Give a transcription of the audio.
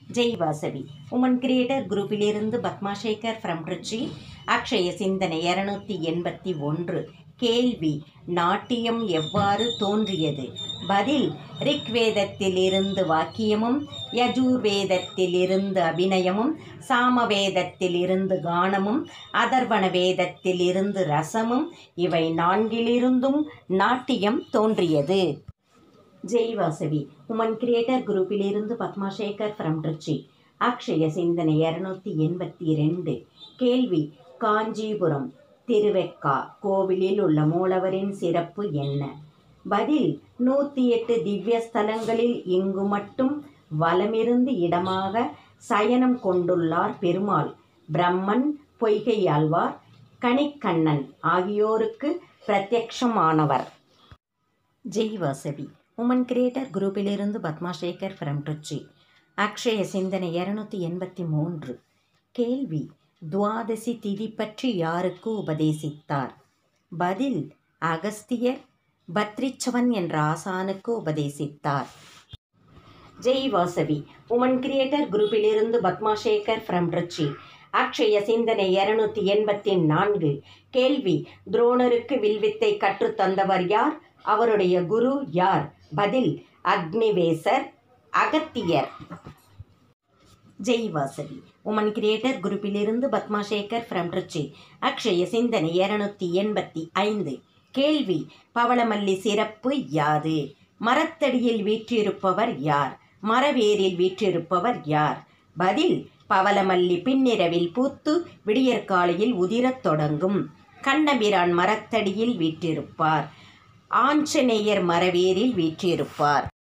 Jai Vasavi woman creator குரூப்பிலிருந்து Padmasekar from Trichy அக்ஷய சிந்தனை இரநூத்தி எண்பத்தி ஒன்று கேள்வி நாட்டியம் எவ்வாறு தோன்றியது பதில் ரிக்வேதத்திலிருந்து வாக்கியமும் யஜுர்வேதத்திலிருந்து அபிநயமும் சாமவேதத்திலிருந்து கானமும் அதர்வண வேதத்திலிருந்து ரசமும் இவை நான்கிலிருந்தும் நாட்டியம் தோன்றியது ஜெய் வாசவி உமன் கிரியேட்டர் குரூப்பிலிருந்து பத்மாசேகர் ஃப்ரம் ட்ரிச்சி அக்ஷய சிந்தனை இரநூத்தி எண்பத்தி ரெண்டு கேள்வி காஞ்சிபுரம் திருவெக்கா கோவிலில் உள்ள மூலவரின் சிறப்பு என்ன பதில் நூற்றி எட்டு திவ்ய ஸ்தலங்களில் இங்கு மட்டும் வலமிருந்து இடமாக சயனம் கொண்டுள்ளார் பெருமாள் பிரம்மன் பொய்கை ஆழ்வார் கணிக்கண்ணன் ஆகியோருக்கு பிரத்யக்ஷமானவர் ஜெய் வாசவி உமன் கிரியேட்டர் குரூப்பிலிருந்து பத்மாசேகர் ஃப்ரம் ட்ரிச்சி அக்ஷய சிந்தனை இரநூத்தி எண்பத்தி மூன்று கேள்வி துவாதசி திதி பற்றி யாருக்கு உபதேசித்தார் பதில் அகஸ்தியர் பத்ரிச்சவன் என்ற ஆசானுக்கு உபதேசித்தார் ஜெய் வாசவி உமன் கிரியேட்டர் குரூப்பிலிருந்து பத்மாசேகர் ஃப்ரம் ட்ரிச்சி அக்ஷய சிந்தனை இரநூத்தி எண்பத்தி நான்கு கேள்வி துரோணருக்கு வில்வித்தை கற்றுத்தந்தவர் யார் அவருடைய குரு யார் பதில் அக்னிவேசர் அகத்தியர் ஜெய் வாசவி உமன் கிரியேட்டர் குரூப்பிலிருந்து பத்மாசேகர் ஃப்ரம் ட்ரிச்சி அக்ஷய சிந்தனை இரநூத்தி எண்பத்தி ஐந்து கேள்வி பவளமல்லி சிறப்பு யாது மரத்தடியில் வீற்றிருப்பவர் யார் மரவேரில் வீற்றிருப்பவர் யார் பதில் பவளமல்லி பின்னிரவில் பூத்து விடியற்காலையில் உதிரத் தொடங்கும் கண்ணபிரான் மரத்தடியில் வீற்றிருப்பார் ஆஞ்சநேயர் மரவேரில் வீற்றிருப்பார்